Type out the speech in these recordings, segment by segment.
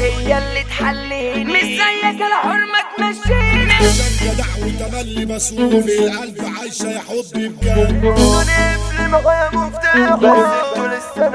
هي اللي تحليني مش زيك الحرمة تمشيني عشان جدع وتملي مسؤول في القلب عايشة يا حبي بجد ونقفل معايا مفتاح بس انتوا لسه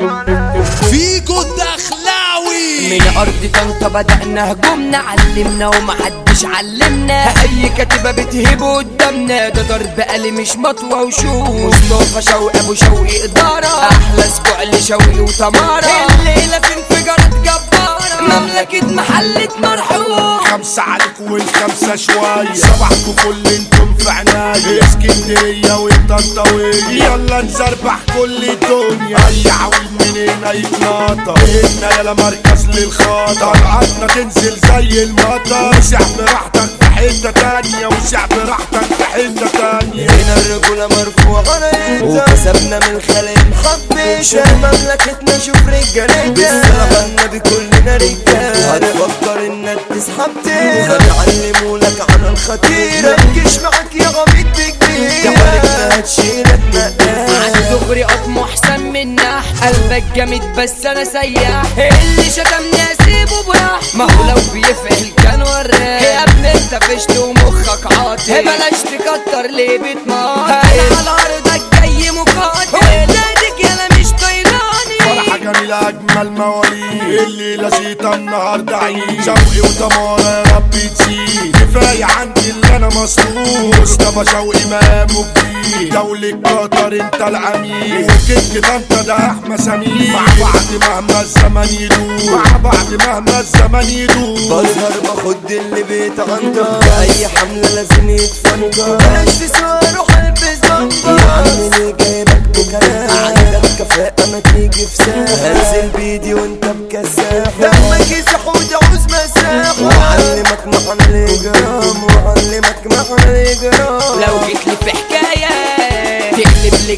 ناس فيجو الدخلاوي من ارض طنطا بدأنا هجومنا علمنا ومحدش علمنا اي كاتبة بتهب قدامنا ده ضرب قلي مش مطوة وشوش مصطفى شوقي ابو شوقي ادارة احلى اسبوع لشوقي وتمارة الليلة في انفجارات جبارة مملكة محلة مرحوم خمسة عليكم والخمسة شوية صباحكم فل انتم في عناية اسكندرية والطنطاوية يلا نزربح كل الدنيا اي عويل منين يتنطط هنا يلا مركز للخطر طلعتنا تنزل زي المطر وسع براحتك في حتة تانية وسع براحتك في حتة تانية هنا الرجولة مرفوعة وكسبنا من خلق محبش مملكتنا شوف رجالتنا بالصلاة النبي كلنا رجال هتفكر انك تسحب تيرة هنعلموا لك عن الخطيرة متجيش معاك يا غميد بكبير تعرفنا هتشيلك مقام دغري قطم احسن منا قلبك جامد بس انا سياح اللي شتمني اسيبه براح ما هو لو بيفعل كان وراك يا ابني انت فشت ومخك عاطل بلاش تكتر ليه بتماطل انا على ارضك جاي مقاتل ولادك يالا مش طيراني فرحة جميلة أجمل مواليد اللي لسيتها النهاردة عيد شوقي وتمارة يا رب تزيد كفاية عندي اللي أنا مسؤول مصطفى شوقي مقامه جديد دولة قطر أنت العميد وكيك ده أنت ده أحمى سمير مع بعض مهما الزمن يدور مع بعض مهما الزمن يدور بظهر باخد اللي بيتعنطر اي حملة لازم يتفنجر بلاش تسهر وحلبس بنجر يا عم ليه جايبك بكلام عندك كفاءة ما تيجي في ساحة هنزل بيدي وانت بكساحة دمك يسح وتعوز مساحة وعلمك معنى الاجرام وعلمك معنى الاجرام لو جيت لي في حكاية تقلب لي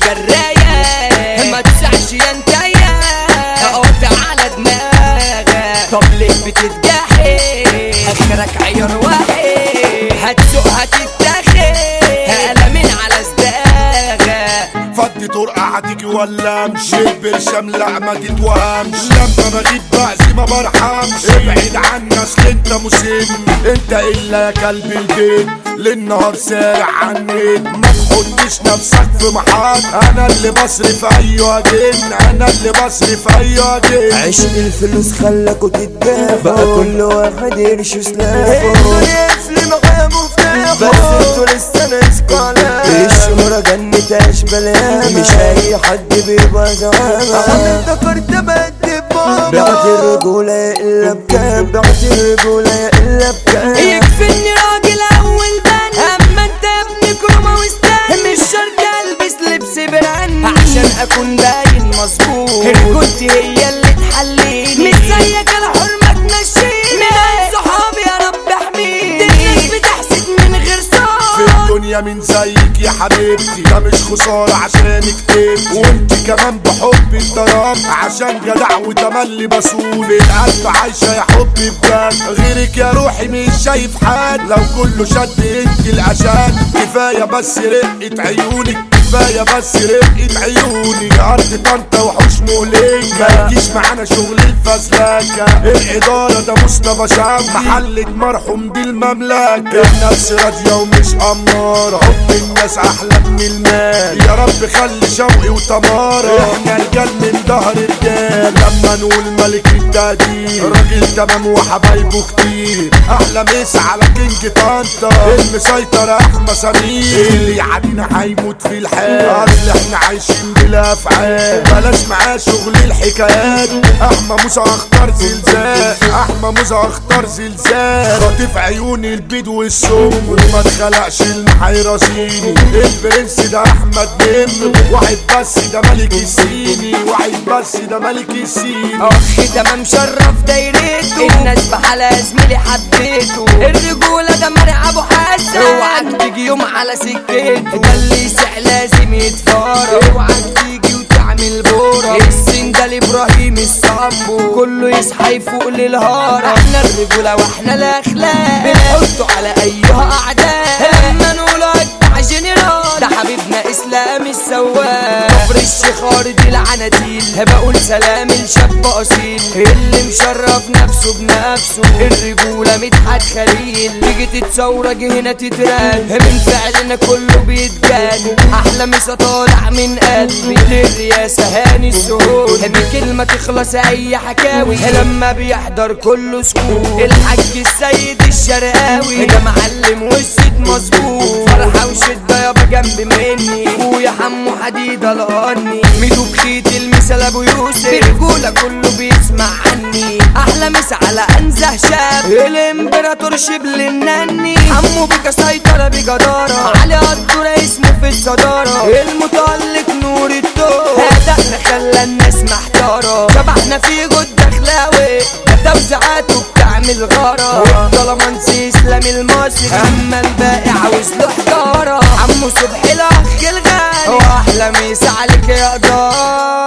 جراية ما تسعش يا انتيا اقطع على دماغك طب ليه بتتجاحي اخرك عيار واحد هتسوق هتتاخد قلمين على صداغك فضي طرقة هتيجي ولا امشي برشام لا ما تتوهمش لما بغيب بعزي ما برحمش ابعد عنا اصل انت مسن انت الا يا كلب البيت للنهار سارع عنيت ما تحطش نفسك في محط انا اللي بصرف ايوه جن انا اللي بصرف ايوه جن عشق الفلوس خلاكوا تتجافوا بقى كل واحد يرش سلافه الدنيا يفلي معايا مفتاحه بس انتوا لسه ناسكوا عليا الشهرة جنة اشبالها مش اي حد بيبقى زعامة انا افتكرت بدي بابا بعت الرجولة الا بكام بعت الرجولة الا بكام يكفيني راجل اول بني اما انت يا ابني كرومة واستني مش شرط البس لبس براني عشان اكون باين مظبوط رجولتي هي اللي تحليني مش زيك الحرمة تمشيني من صحابي يا رب احميني الناس بتحسد من غير في صوت الدنيا من زيك يا حبيبتي ده مش خسارة عشان كتبتي وانت كمان بحبي اتضربت عشان جدع وتملي بسول القلب عايشة يا حبي بجد غيرك يا روحي مش شايف حد لو كله شد انت الاشد كفاية بس رقة عيونك كفاية بس رقة عيوني يا أرض طنطا وحوش مهلكة مالكيش معانا شغل الفزلكة الإدارة ده مصطفى شام محلة مرحوم دي المملكة النفس راضية ومش أمارة حب الناس أحلى من المال يا رب خلي شوقي وتمارة احنا رجال من ظهر الرجال لما نقول ملك التقدير راجل تمام وحبايبه كتير أحلى مسا على كينج طنطا المسيطر أحمى سمير اللي يعدينا هيموت في الحال أصل احنا عايشين بلا أفعال بلاش معاه شغل الحكايات أحمى موسى أختار زلزال أحمى موسى أختار زلزال خاطف عيوني البيض والسم وما اتخلقش المحيرسيني البرنس ده أحمد نمر واحد بس ده ملك السيني واحد بس ده ملك السيني اخ تمام شرف دايرته الناس بحالها زميلي حبيته الرجولة ده مرعى ابو حسن اوعك تيجي يوم على سكته ده اللي يسع لازم يتفارق اوعك تيجي وتعمل بورة السن ده لابراهيم الصبو كله يصحى يفوق للهارة احنا الرجولة واحنا الاخلاق بنحطه على ايها اعداء لما نقول اجدع مع جنرال ده حبيبنا اسلام السواق كفر الشيخ ارض العناديل بقول سلام الشاب اصيل اللي مشرف نفسه بنفسه الرجوله مدحت خليل تيجي تتصورج هنا تتران من فعلنا كله بيتجان احلى مسا طالع من قلبي للرياسه هاني السهول بكلمه تخلص اي حكاوي لما بيحضر كله سكوت الحاج السيد الشرقاوي ده معلم والست مظبوط فرحه وشده يابا جنب مني ويا حمو حديد القني ميدو بخيت المثال ابو يوسف برجوله كله بيسمع عني احلى مسا على انزه شاب الامبراطور شبل النني حمو بيكا سيطره بجداره علي قدوره اسمه في الصداره المتالق نور الدور هدأنا خلى الناس محتاره شبحنا في جد اخلاوي ده توزيعاته بتعمل غارة والطلمانسي اسلام المصري اما الباقي عاوز له حجارة عمو صبحي الاخ الغالي واحلى ميس عليك يا قدار